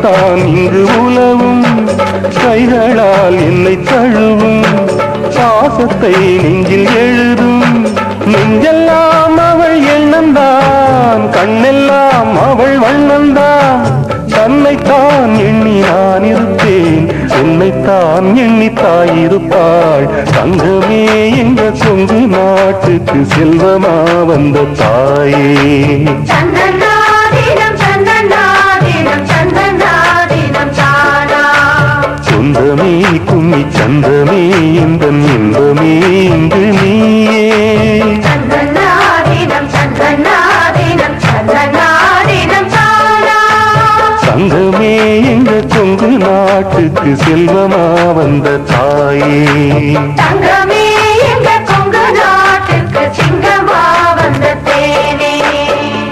தன்னைத்தான் இங்கு உலவும் கைகளால் என்னை தழுவும் பாசத்தை நெஞ்சில் எழுதும் நெஞ்செல்லாம் அவள் எண்ணந்தான் கண்ணெல்லாம் அவள் வண்ணந்தான் தன்னைத்தான் எண்ணி நான் இருப்பேன் என்னைத்தான் எண்ணி தாயிருப்பாள் தங்கமே எங்க சொங்கு நாட்டுக்கு செல்வமா வந்த தாயே சந்தனாதினம் சந்தனாதினம் சந்தனாதினம் தானா சொந்தமே கும்மி சந்தமே இந்த இன்பமே இங்கு நீயே சந்தனாதினம் சந்தனாதினம் சந்தனாதினம் தானா சங்கமே எங்க சொங்கு நாட்டுக்கு செல்வமா வந்த தாயே தங்கமே